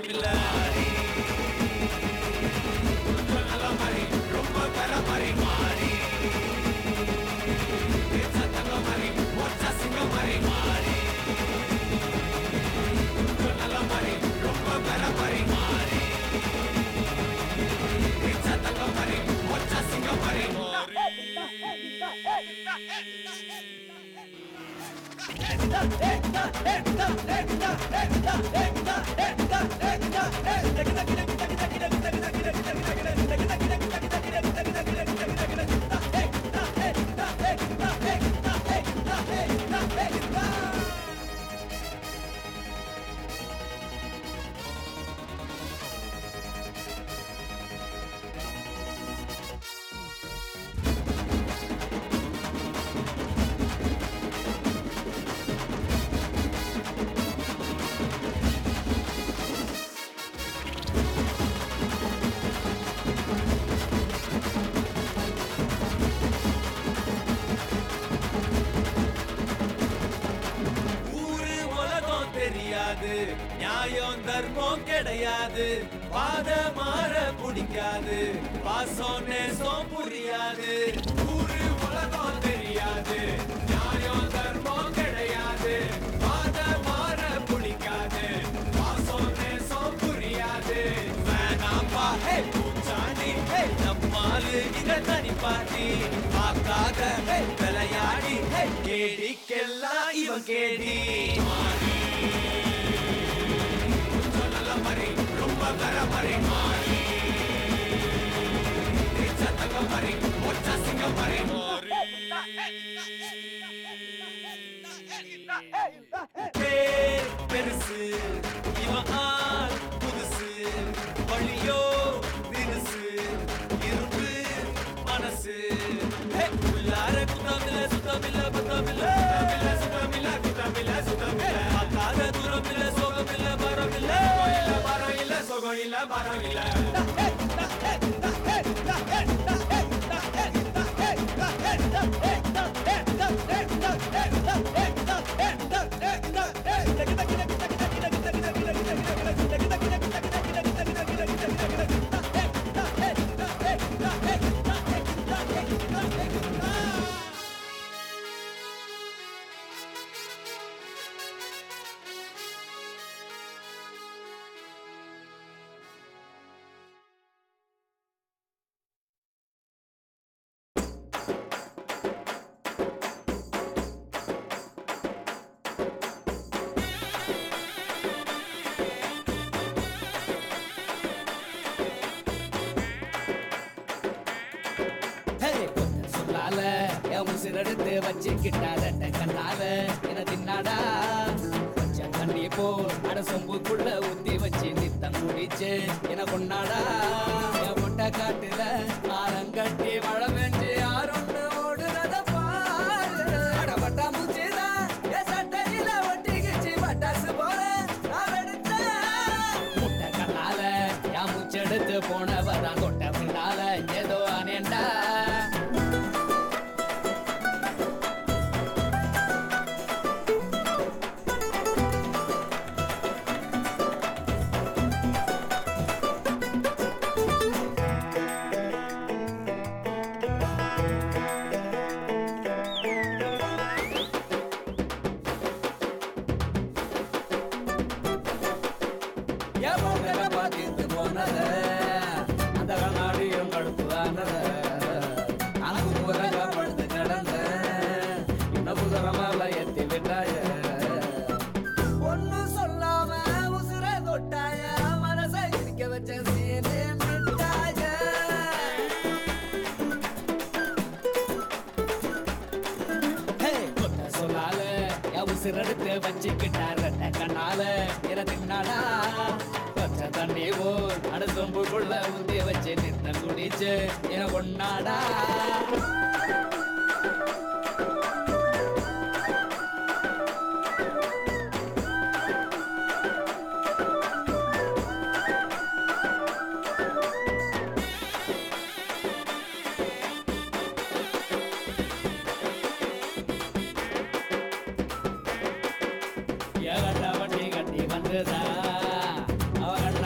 சுத்தம் இல்ல கொஞ்சம் நல்ல மாதிரி ரொம்ப வேற மாதிரி மாறி சத்தங்க மாதிரி மொச்ச சிங்க மாதிரி மாறி கொஞ்சம் நல்ல மாதிரி ரொம்ப வேற மாதிரி மாறி சத்தங்க மாதிரி மொச்ச சிங்க மாதிரி ஊரு உலகம் தெரியாது நியாயம் தர்மம் கிடையாது பாத மாற பிடிக்காது பாசம் நேசம் புரியாது ஊரு உலகம் தெரியாது நியாயம் தர்மம் கிடையாது பாத மாற பிடிக்காது பாசம் நேசம் புரியாது வேணாம்பா ஹே பூச்சாண்டி ஹே நம்மாலு இத தனி பாட்டி பார்க்காத ஹே விளையாடி ஹே கேடிக்கெல்லாம் இவன் கேடி மாறி கொஞ்சம் நல்ல மாதிரி ரொம்ப வேற மாதிரி மாறி சத்தங்க மாதிரி ஒற்ற சிங்க மாதிரி பேர் பெருசு இவன் ஆள் புதுசு வழியோ தினுசு இரும்பு மனசு ஹே, உள்ளார குத்தமில்ல சுத்தமில்ல பத்தமில்ல சுத்தமில்ல சுத்தமில்ல குத்தமில்ல சுத்தமில்ல பார்க்காத தூரம் இல்ல சோகம் இல்ல மரம் இல்ல இல்ல மரம் இல்ல சோகம் இல்ல மரம் இல்ல ஹே, கொஞ்சம் சொல்லால என் உசிரெடுத்து வச்சுக்கிட்டாத கண்ணால என தின்னாடா கொஞ்சம் தண்ணி போ அட சொம்புக்குள்ள ஊத்தி வச்சு நித்தம் குடிச்சு என பொண்ணாடா என் முட்டை காட்டுல ஆரங்கட்டி மழை பெஞ்சு யாருன்னு ஓடுறத பாரு அட பட்டா மூச்சுதா என் சட்டையில ஒட்டிக்கிச்சு பட்டாசு போல நான் வெடிச்சேன் முட்டை கண்ணால என் மூச்செடுத்து போனவதான் கொட்ட பின்னால ஏதோ அனேண்டா என் மூக்கல பாத்திட்டு போனத அந்த கண்ணாடியும் கடுப்புதானத அனகு புறங்க படுத்து கிடந்த இன்னும் புதரமால எத்தி விட்டாய ஒன்னும் சொல்லாம உசுர தொட்டாய மனசை இருக்க வச்ச சீனே மிட்டாய ஹே, கொட்ட சொல்லால என் உசிரெடுத்து வச்சுக்கிட்டார் ரெட்ட கண்ணால என தின்னாடா பச்சை தண்ணி போல் அடுத்தொம்புக்குள்ள உந்தி வச்சு நித்தம் குடிச்சு என கொண்டாடா ஏகட்ட வண்டி கட்டி வந்துதா அவ கண்ண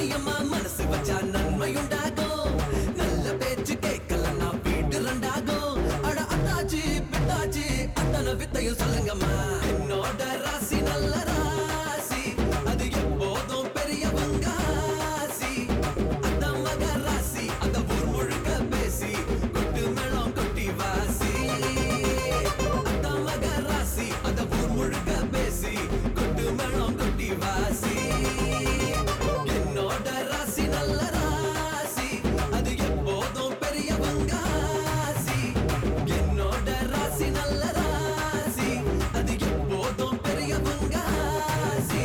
கண்ணியம்மா மனசு வச்சா நன்மை உண்டாகும் நல்ல பேச்சு கேட்கலன்னா வீட்டு ரெண்டாகும் அட அத்தாச்சி பித்தாச்சி அத்தனை வித்தையும் சொல்லுங்கம்மா என்னோட ராசி நல்ல ராசி அது எப்போதும் பெரியவங்க ஆசி அந்த மக ராசி அந்த ஊர் முழுக்க பேசி கொட்டு மேளம் கொட்டி வாசி அந்த மக ராசி அந்த ஊர் முழுக்க பேசி கொட்டு மேளம் கொட்டி வாசி என்னோட ராசி நல்ல ராசி அது எப்போதும் பெரியவங்க ஆசி என்னோட ராசி நல்ல ராசி அது எப்போதும் பெரியவங்க ஆசி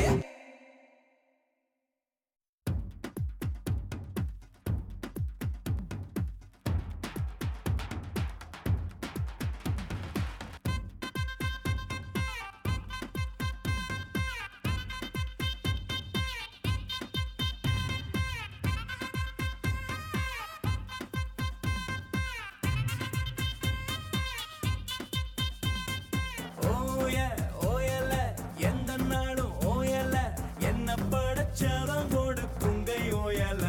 ஓய ஓயல எந்த நாளும் ஓயல என்ன படைச்சவன் கொடுக்குங்கை ஓயல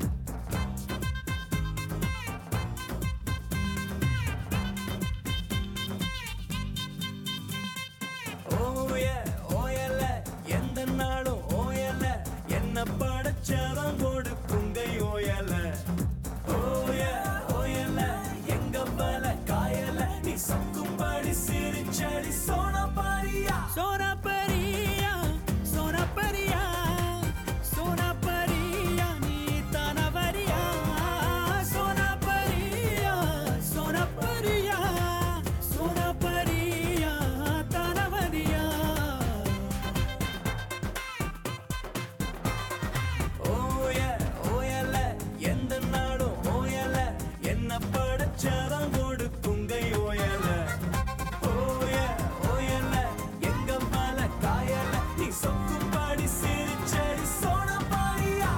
ஓய ஓயல எந்த நாளும் ஓயல என்ன படைச்சவன் கொடுக்குங்கை ஓயல ஓய ஓயல எங்க பல காயல நீ சொக்கும்படி சிரிச்சடி சோன பாரியா சோனா பரியா சோனா பரியா சோனா பரியா நீ தனவரியா சோனா பரியா சோனா பரியா சோனா பரியா தனவரியா ஓய ஓயல எந்த நாடும் ஓயல என்ன படைச்சவன் கொடுக்குங்கை ஓயல ஓய ஓயல எங்க மல காயல நீ சொக்கும்படி சிரிச்சடி சோன பாரியா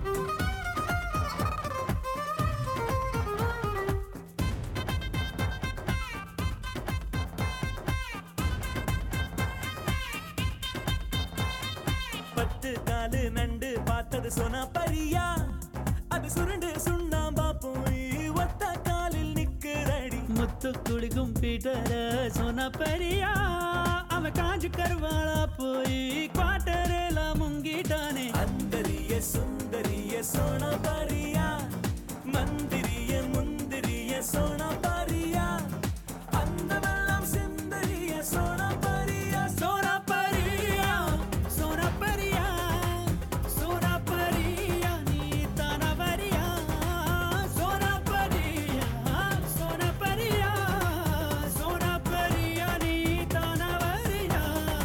பத்து காலு நண்டு பார்த்தது சொன்னா பரியா அது சுருண்டு சுண்ணாம்பா போய் ஒத்த காலில் நிக்குதடி முத்து குளிக்கும் பீட்டர சோனா பரியா அவன் காஞ்சு கருவாளா போய் குவாட்டரேல முங்கிட்டானே அந்தரிய சுந்தரிய சோனா பரியா மந்திரிய முந்திரிய சோனா பரியா அந்த வெள்ளம் சிந்தரிய சோனா பரியா சோனா பரியா சோனா பரியா சோனா பரியா நீ தனவரியா சோனா பரியா சோனா பரியா சோனா பரியா நீ தனவரியா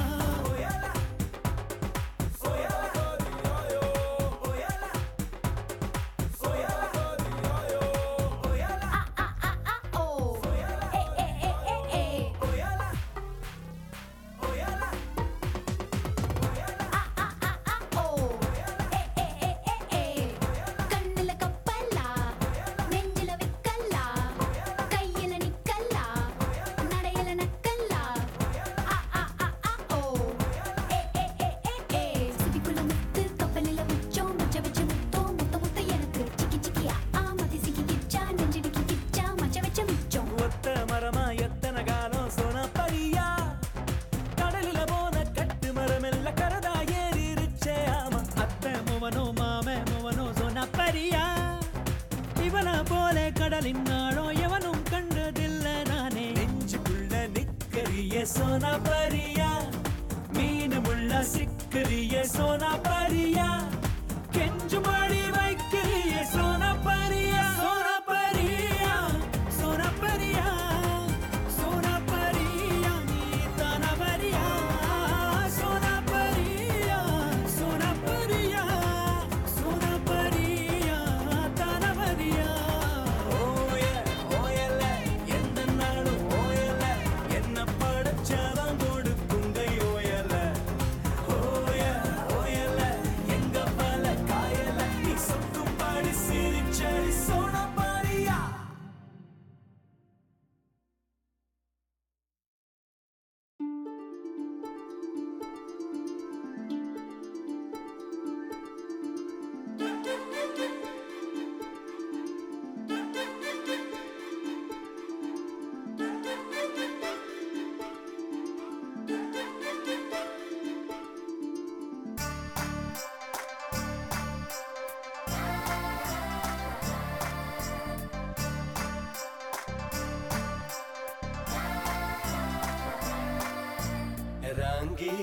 கண்ணுல கப்பல்லா நெஞ்சில விக்கல்லா கையில நிக்கல்லா நடையில நக்கல்லா ஆ ஆ ஆ ஆ ஓ ஏ ஏ ஏ ஏ ஏ சிபிக்குள்ள முத்து கப்பலில உச்சம் மச்ச வச்ச முத்தம் முத்த முத்த எனக்கு சிக்கி சிக்கி ஆ ஆ மதி சிக்கி கிச்சா நெஞ்சிடிக்கி கிச்சா மச்ச வச்ச மிச்சம் ஒத்த மரமா எத்தனை காலம் சோனா பரியா கடலில போன கட்டு மரமெல்ல கரதா ஏறிருச்சே ஆமா அத்தை முவனோ மாமே முவனோ சொன்ன பரியா இவன போல கடலின் நாளோ எவனும் கண்டதில்ல நானே நெஞ்சுக்குள்ள நிக்கரிய சோனா பரியா மீன் முள்ள சிக்கரிய சோனா பரியா கெஞ்சு மாடி வைக்கிறிய சோனா பரியா சோனா பரியா சோனா பரியா சோனா பரியா நீ தனவரியா சோனா பரியா சோனா பரியா சோனா பரியா தனவரியா ஓய ஓயல எந்த நாளும் ஓயல என்ன படைச்சவன் கொடுக்குங்கை ஓயல ஓய ஓயல எங்க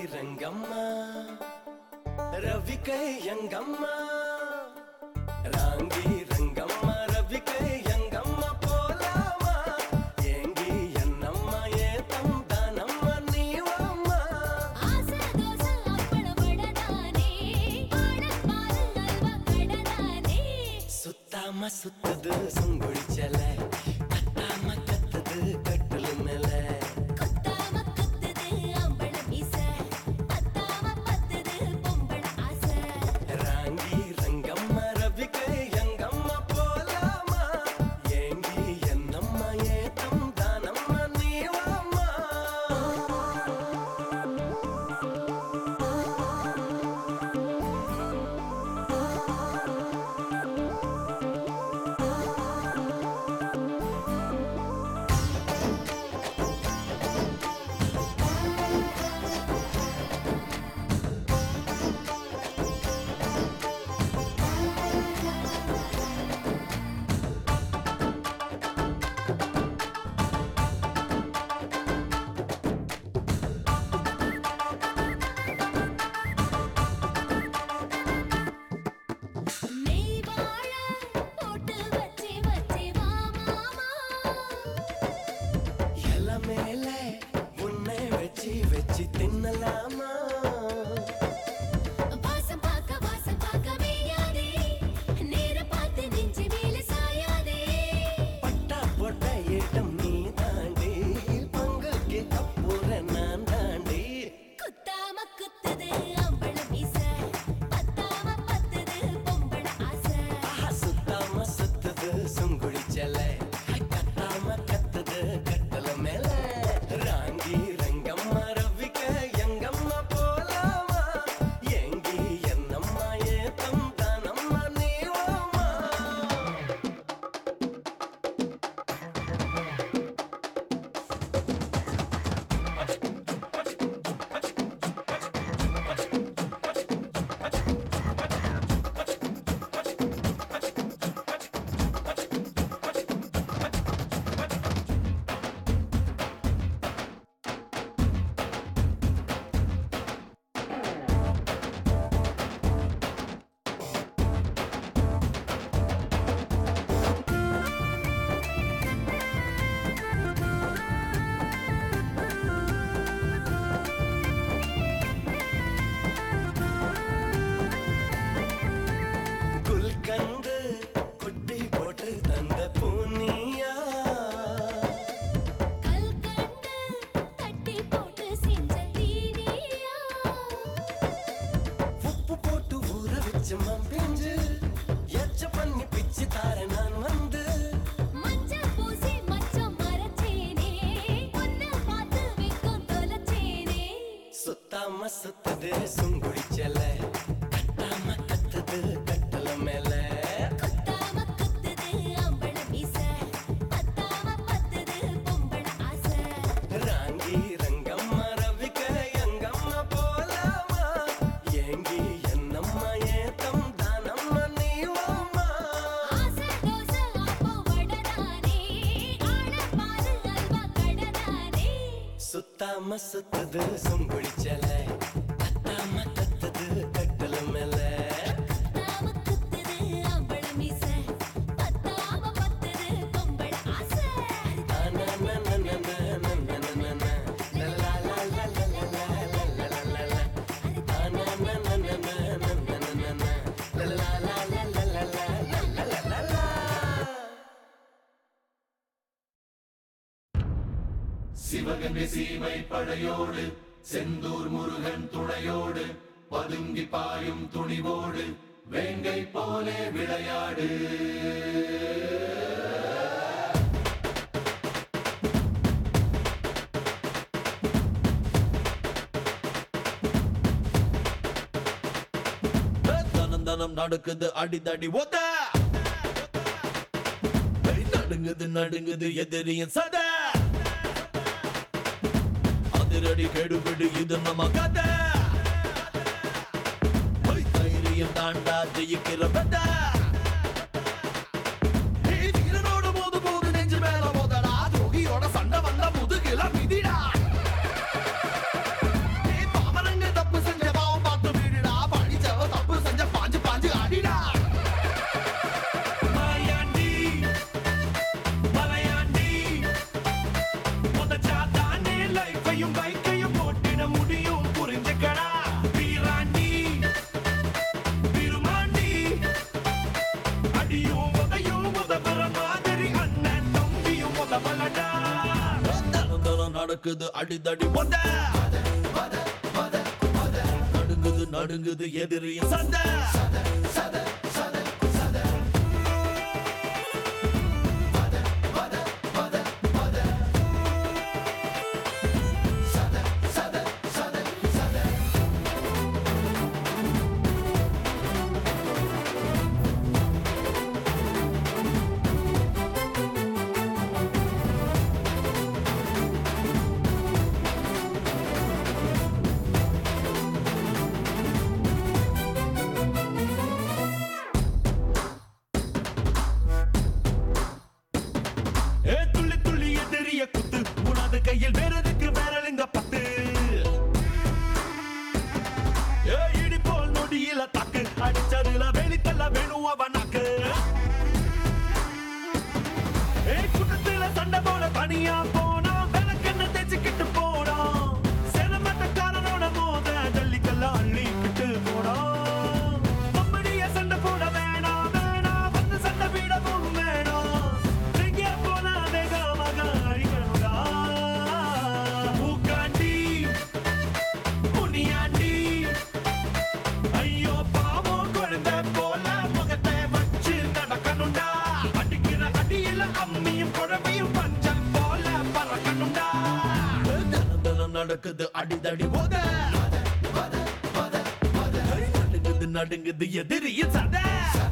ರಂಗಮ್ಮ ರವಿಕೈ ಯಂಗಮ್ಮ ராங்கி ரங்கம்மா ரவிக்கை எங்கம்மா போலாமா ஏங்கி என்னம்மா ஏத்தம் தானம்மா நீவம்மா ஆசை தோசை அப்பளம் வடதானே ஆடப்பாரு அல்வா கடதானே சுத்தாம சுத்துது சுங்குடிச்சல கத்தாம கத்துது கட்டுலு மேல குத்தாம குத்துது அம்பள மீச பத்தாம பத்துது பொம்பள ஆசை ராங்கி ரங்கம்மா ரவிக்கை எங்கம்மா போலாமா ஏங்கி என்னம்மா ஏத்தம் தானம்மா நீவம்மா நெய் வாழ போட்டு வச்சி வச்சி வா மாமா எல மேல உன்னை வச்சு வச்சு தின்னலாமா வாசம் பார்க்க வாசம் பார்க்க மேயாதே நேரம் பார்த்து நெஞ்சு மேல சாயாதே பட்டா போட்ட ஏட்டம் நீ தாண்டி பங்குக்கு அப்புற நான் தாண்டி குத்தாம குத்துது அம்பள மீச பத்தாம பத்துது பொம்பள ஆசை ஆஹா, சுத்தாம சுத்துது சுங்குடிச்சல கத்தாம கத்துது கட்டல மேல ராங்கி ரங்கம்மா ரவிக்க எங்கம்மா போலாமா ஏங்கி என்னம்மா ஏத்தம் தானம்மா நீவாமா குல்கந்து குட்டி போட்டு தந்த பூனியா கல்கண்டு தட்டி போட்டு செஞ்ச தீனியா உப்பு போட்டு ஊற வச்ச மம்பிஞ்சு எச்ச பண்ணி பிச்சு தார நான் வந்து மஞ்சள் பூசி மச்சம் மரச்சேனே உன்னை பார்த்து வெக்கம் தொலைச்சேனே சுத்தாம சுத்துது சுங்குடிச்சல கட்டாம கத்துது கட்டல மேல குத்தாம குத்துது அம்பள மீச பத்தாம பத்துது பொம்பள ஆசை ராங்கி ரங்கம்மா ரவிக்க எங்கம்மா போலாமா ஏங்கி என்னம்மா ஏத்தம் தானம்மா நீவாமா ஆசை தோசை அப்பம் வடதானே ஆடப்பாரு அல்வா கடதானே சுத்தாம சுத்துது சுங்குடிச்சல கத்தாம கத்துது கட்டல மேல குத்தாம குத்துது அம்பள மீச பத்தாம பத்துது பொம்பள ஆசை சிவகங்கை சீமை படையோடு செந்தூர் முருகன் துணையோடு பதுங்கி பாயும் துணிவோடு வேங்கை போலே விளையாடு தனம் தனம் நடக்குது அடிதடி ஓத நடுங்குது நடுங்குது எதிரியின் சத அதிரடி கெடுபிடு இது நம்ம கதை ஹை, தைரியம் தாண்டா ஜெயிக்கிற பெத்த வீரனோட போது போது நெஞ்சு மேல மோதடா துரோகியோட சண்டை வந்த முதுகில மிதிடா ஏய், பாமரங்க நடக்குது அடிதடி ஒத நடுங்குது நடுங்குது எதிரியின் சண்டை ஏ துள்ளி துள்ளி எதிரிய குத்து உனது கையில் வேறதுக்கு வேறலுங்க பத்து ஏ இடி போல் நொடியில தாக்கு அடிச்சதுல வெளித்தள்ள வேணும் அவனாக்கு ஏ குட்டத்துல சண்டை போல தனியா போனா விளக்கெண்ண தேய்ச்சிக்கிட்டு போனா சிரமத்தக்காரனோட மோத ஜல்லிக்கல்ல அள்ளிக்கிட்டு போனா கம்பெனிய சண்டை போட வேணாம் வேணாம் வந்து சண்டை விடவும் வேணாம் எங்கே போனா வேகமாக அழிக்கணும்டா மூக்காண்டி முனியாண்டி ஐயோ பாவம் குழந்தை போல முகத்தை வச்சு நடக்கணும்டா அடிக்கிற அடியில அம்மியும் குழவையும் பஞ்சல் போல பறக்கணும்டா தினம் தினம் நடக்குது அடிதடி போத நடுங்குது நடுங்குது எதிரியின் சதை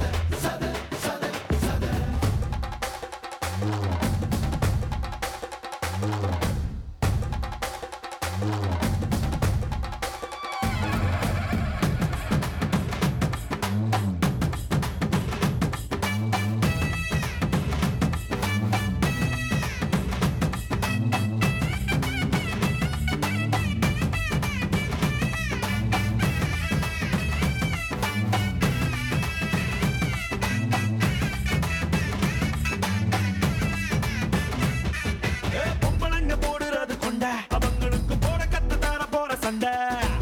ஏ, பொம்பளைங்க போடுறது கொண்ட அவங்களுக்கு போட கத்து தர போற சண்டை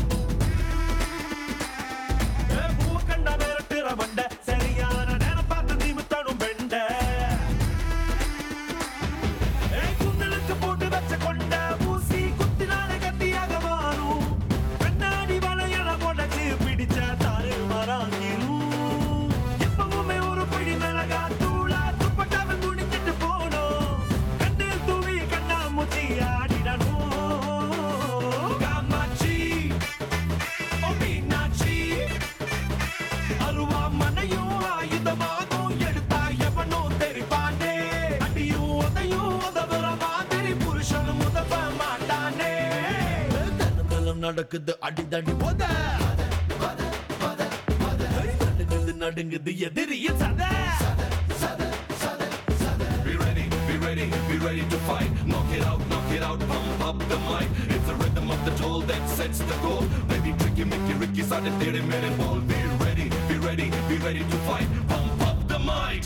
ஏ, பூவை கண்டா மிரட்டுற வண்டை சரியான நேரம் பார்த்து நிமித்தணும் வெண்டை ஏ, குந்தலுக்கு போட்டு வச்ச கொண்ட ஊசி குத்தினாலே கத்தியாக மாறும் கண்ணாடி வளையல உடச்சு பிடிச்ச தாறு மறாங்கிரும் எப்பவுமே ஒரு பிடி மிளகா தூளா துப்பட்டாவை குடிச்சிட்டு போனோம் கண்ணில் தூவி கண்ணாமூச்சி ஆடிடணும் காமாட்சி ஓ மீனாட்சி அருவாமனையும் ஆயுதமாகும் எடுத்தா எவனோ தெரிப்பானே அடியும் உதையும் உதவுற மாதிரி புருஷனும் உதவ மாட்டானே தினம் நடக்குது அடிதடி உத நடுங்குது நடுங்குது எதிரியின் சதை Be ready, be ready, be ready to fight. Knock it out, knock it out, pump up the mic. It's the rhythm of the toll that sets the goal. Maybe tricky, Mickey, Ricky, started theater, minute ball. Be ready, be ready, be ready to fight. Pump up the mic.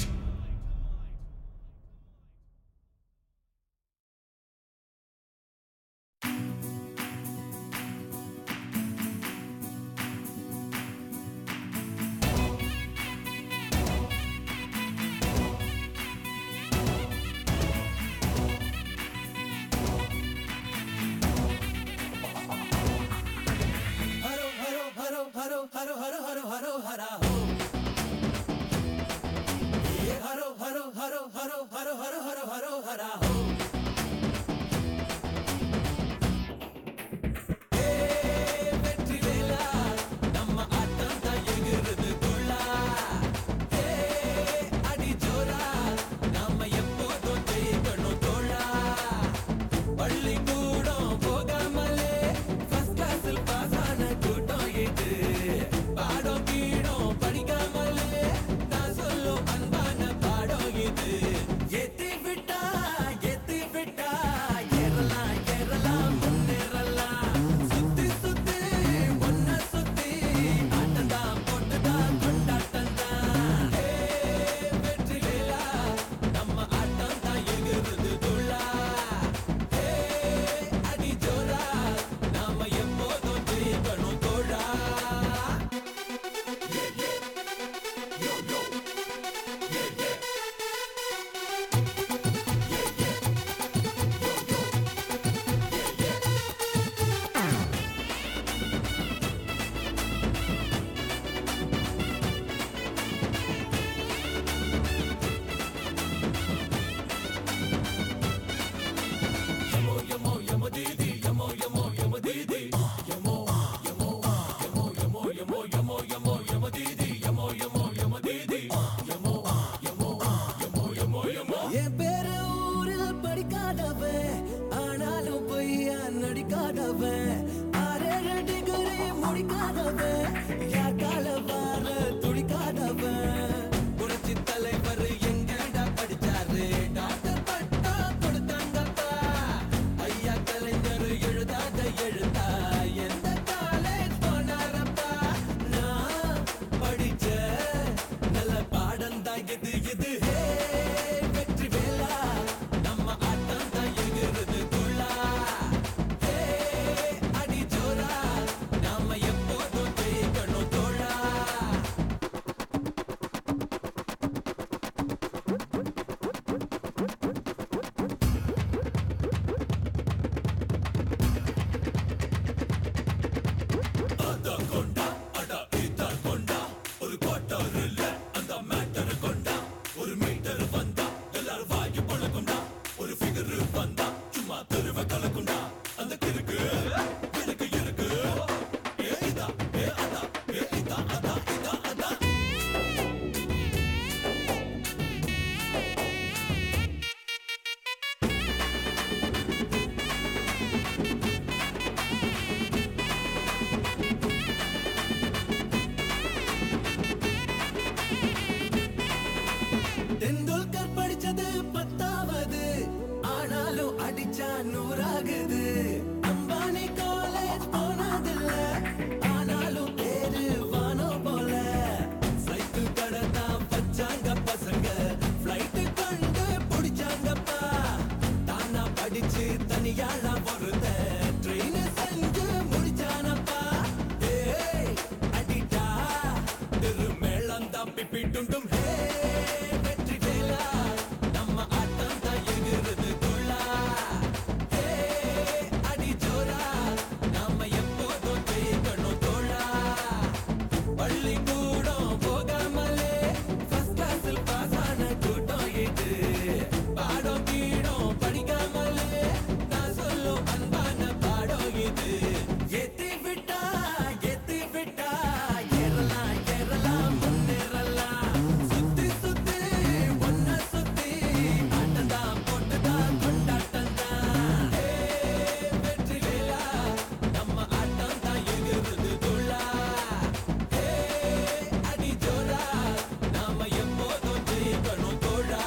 டிப்பி டுண்டும் ஹே வெற்றி வேலா நம்ம ஆட்டம் தான் எகிறது துள்ளா ஹே அடி ஜோரா நாம எப்போதும் ஜெயிக்கணும் தோழா பள்ளிக்கூடம் போகாமலே ஃபர்ஸ்ட் கிளாஸில் பாஸ் ஆன கூட்டம் இது பாடம் கீடம் படிக்காமலே நான் சொல்லும் அன்பான பாடம் இது ஏத்தி விட்டா ஏத்தி விட்டா ஏறலாம் ஏறலாம் முன்னேறலாம் சுத்தி சுத்தி ஒன்ன சுத்தி ஆட்டந்தான் போட்டுதான் கொண்டாட்டந்தான் வெற்றி வேலா நம்ம ஆட்டம் தான் எகிறது துள்ளா அடி ஜோரா நாம எப்போதும் ஜெயிக்கணும் தோழா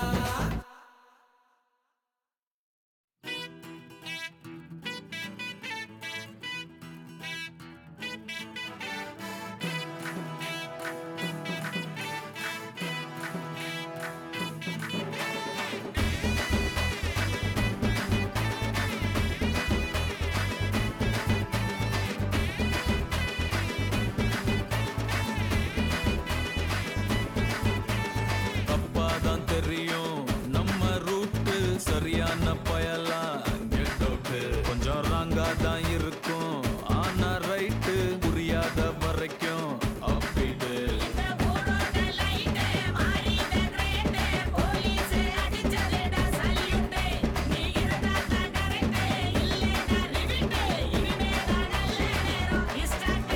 தப்பாதான் தெரியும் நம்ம ரூட்டு சரியான பயலா கெட் அவுட் கொஞ்சம் ராங்கா தான் இருக்கும் ஆனா ரைட்டு புரியாத வரைக்கும் அப்பீடு இந்த ஊரோட லைட்டு மாறிட்ட கிரேட்டு போலீஸ் அடிச்சலேடா சல்யூட்டு நீ இருந்தா தான் கரெக்ட் இல்லைனா ரிவிட்டு இனிமே தான் நல்ல நேரம் ஸ்டார்ட்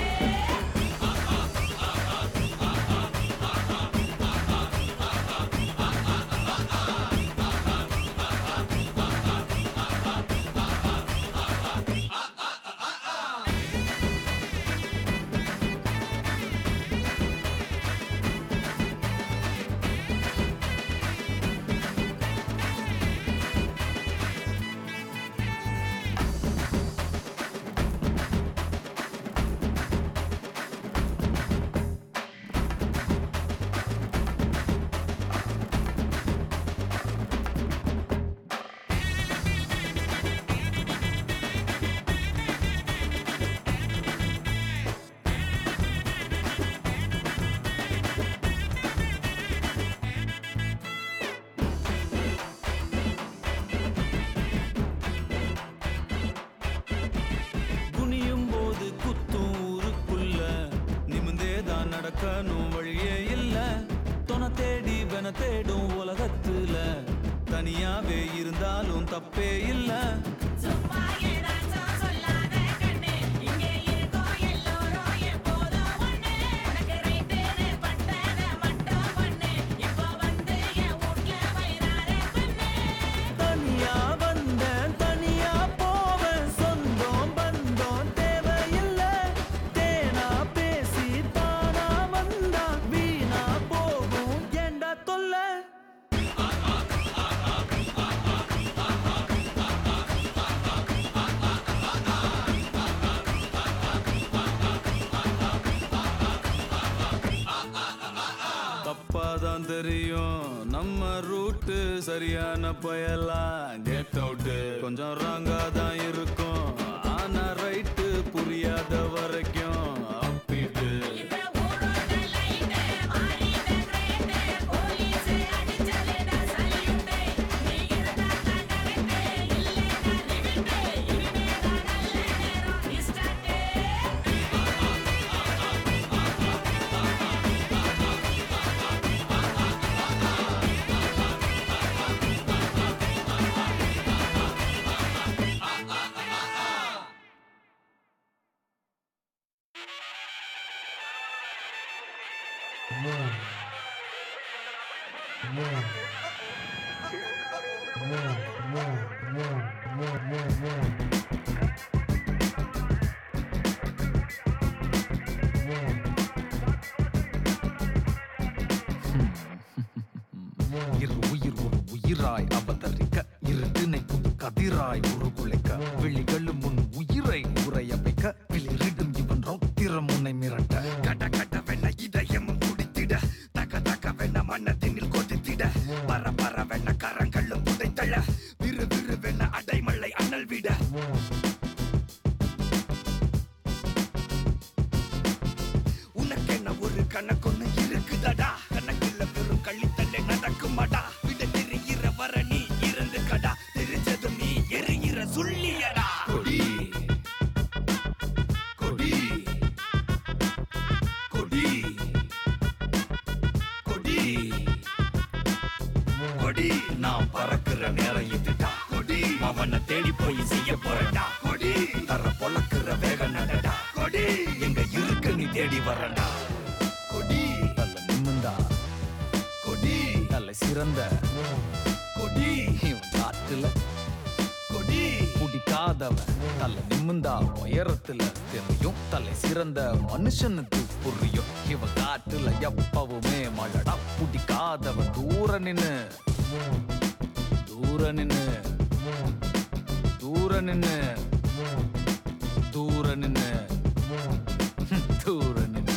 குனியும் போது குத்தும் ஊருக்குள்ள நிமிந்தே தான் நடக்கணும் வழியே இல்ல தொண தேடி வென தேடும் உலகத்துல தனியாவே இருந்தாலும் தப்பே இல்ல சும்மா ஏதாச்சும் சொல்லாத கண்ணு இங்கே இருக்கோம் எல்லோரும் எப்போதும் ஒண்ணு உனக்கு ரைட்டுன்னு பட்டத மட்டும் பண்ணு இப்போ வந்து என் வீட்ல வயிறார பண்ணு தனியா வந்தேன் தனியா போவேன் சொந்தம் பந்தம் தேவையில்ல தேனா பேசி தானா வந்தா வீணா போகும் ஏண்டா தொல்லை தப்பாதான் தெரியும் நம்ம ரூட்டு சரியான பயலா கெட் அவுட் கொஞ்சம் ராங்கா தான் இருக்கும் ஆனா ரைட்டு புரியாத வரைக்கும் அப்பீட்டு இந்த ஊரோட லைட்டு மாறிட்ட கிரேட்டு போலீஸ் அடிச்சலேடா சல்யூட்டு நீ இருந்தா தான் கரெக்ட் இல்லைனா ரிவிட்டு இனிமே தான் நல்ல நேரம் ஸ்டார்ட் இரு உயிர் ஒரு உயிராய் அவதரிக்க இருட்டினை புது கதிராய் உருகுலைக்க விழிகளும் முன் உயிரை உரைய வைக்க விளிரிடும் இவன் ரௌத்திரம் உன்னை மிரட்ட கட கட வெண்ண இதயமும் குடித்திட தக தக வெண்ண மன்னத்தினில் கொதித்திட பர பர வெண்ண கரங்களும் புதைத்தழ விறு விறு வெண்ண அடைமழை அனல் விட உனக்கென்ன ஒரு கணக்கொன்னு இருக்குதடா கொடி நான் பறக்குற நேரம் இதுடா கொடி அவனை தேடி போய் செய்ய போறடா கொடி தர பொழக்குற வேக நடடா கொடி எங்க இருக்கு நீ தேடி வரடா கொடி தல நிமிந்தா கொடி தலை சிறந்த கொடி இவன் காட்டுல கொடி பிடிக்காதவன் தலை நிமிந்தா உயரத்துல தெரியும் தலை சிறந்த மனுஷனுக்கு புரியும் இவன் காட்டுல எப்பவுமே மழடா பிடிக்காதவன் தூர நின்னு தூர நின்னு தூர நின்னு தூர நின்னு தூர நின்னு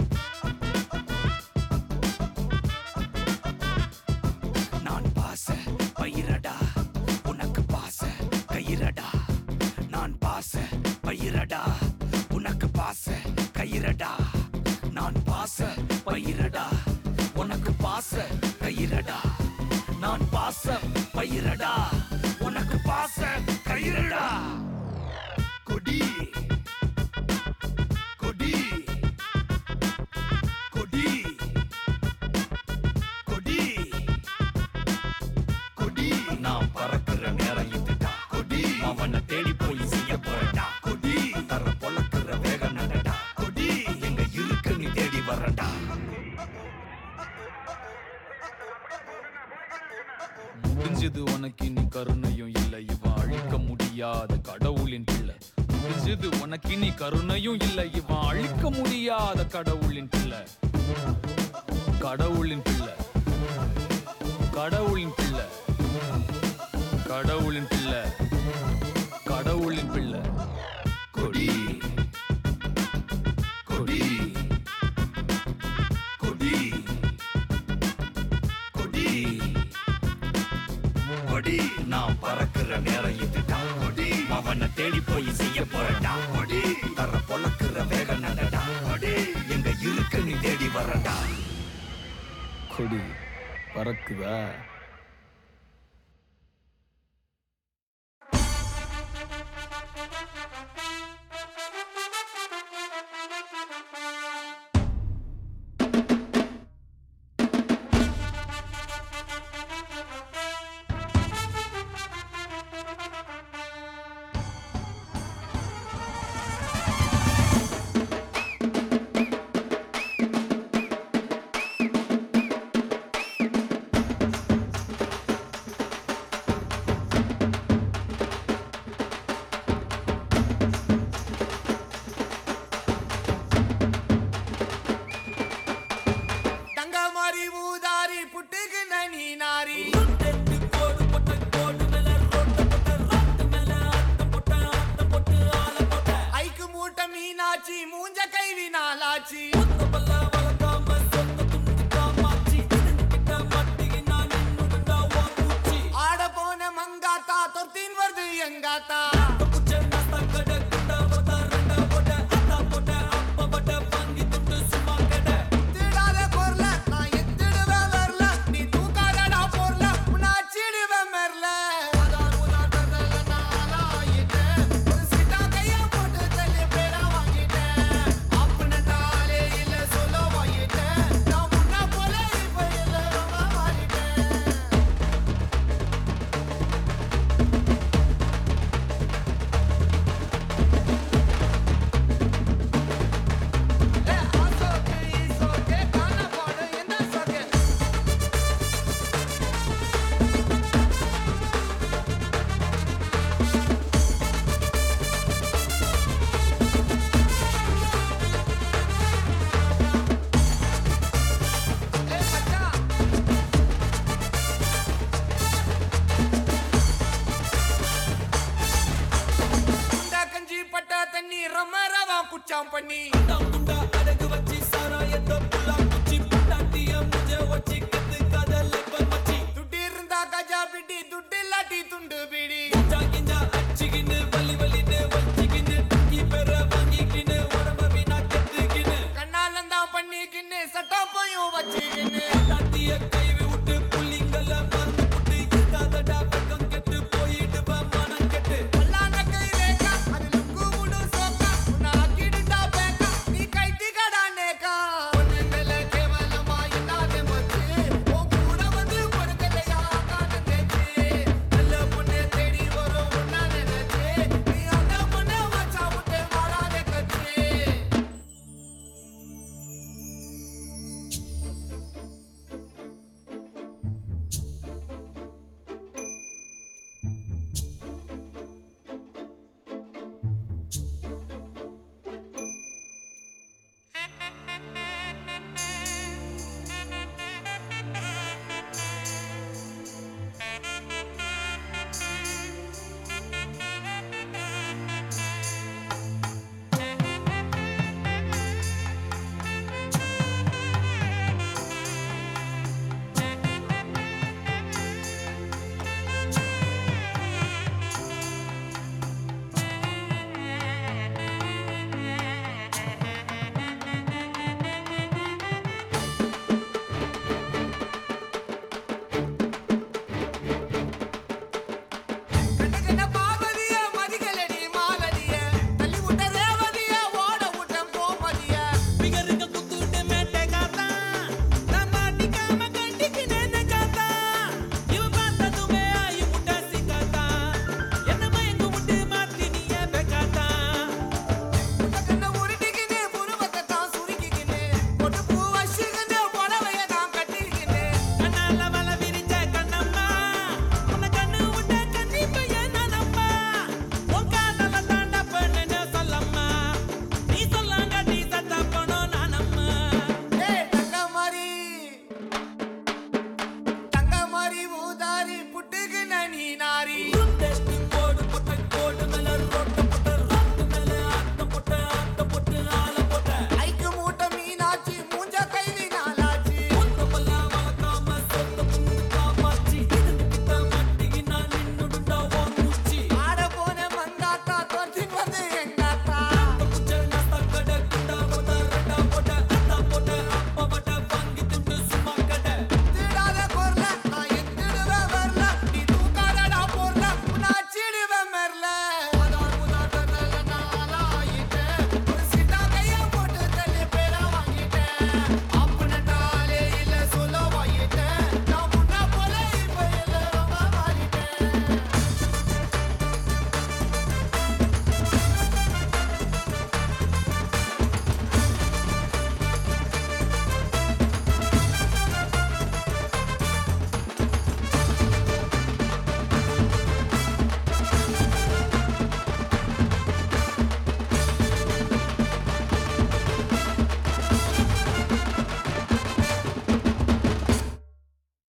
நான் பாச பயிரடா உனக்கு பாச கயிரடா நான் பாச பயிரடா உனக்கு பாச கயிரடா நான் பாச பயிரடா உனக்கு பாச கயிரடா நான் பாச பயிரடா உனக்கு பாச கயிரடா கொடி கொடி கொடி கொடி கொடி நான் பறக்குற நேரம் இதுடா கொடி அவனை தேடி போய் செய்ய போறடா கொடி தர பொழக்குற வேக நடடா கொடி எங்க இருக்கு நீ தேடி வரடா முடிஞ்சது உனக்கு இனி கருணையும் இல்லை இவன் அழிக்க முடியாத கடவுளின் பிள்ளை முடிஞ்சது உனக்கு இனி கருணையும் இல்லை இவன் அழிக்க முடியாத கடவுளின் பிள்ளை கடவுளின் பிள்ளை கடவுளின் பிள்ளை கடவுளின் பிள்ளை கடவுளின் பிள்ளை கொடி கொடி கொடி கொடி கொடி நான் பறக்குற நேரம் இதுடா கொடி அவனை தேடி போய் செய்ய போறடா கொடி தர பொழக்குற வேக நடடா கொடி எங்க இருக்கு நீ தேடி வரடா கொடி பறக்குதா தங்க மாறி ஊதாரி புட்டுக்கு நனி நாரி ஐக்கு மூட்டை மீனாச்சி மூஞ்ச கைவி நாளாச்சி ஆட போன மங்காத்தா தொத்தின் வருது எங்காத்தா திடாத பொருள நான் எத்திடுவேன் வரல நீ தூக்காதடா பொருள உன்னை அச்சிடுவேன் மெர்ல அதான் உதார் தரல நான் ஆளாயிட்டேன் ஒரு சிட்டா கையா போட்டு தள்ளி பேரா வாங்கிட்டேன் அப்படின்னாலே இல்ல சொல்ல வாங்கிட்டேன் நான் முன்ன போல இப்ப இல்ல ரொம்ப மாறிட்டேன் ஏ ஆசோக்கு ஈசோக்கு காண போடு என்ன சோக்கு ஏ மச்சான் குண்டா கஞ்சி பட்டா தண்ணி ரம ரவா குச்சாம் பண்ணி துட்டு இருந்தா கஜா பிடி துட்டு இல்லாட்டி துண்டு பிடி கண்ணாலந்தான் பண்ணிக்கின்னு சட்டா போயும் வச்சுக்கின்னு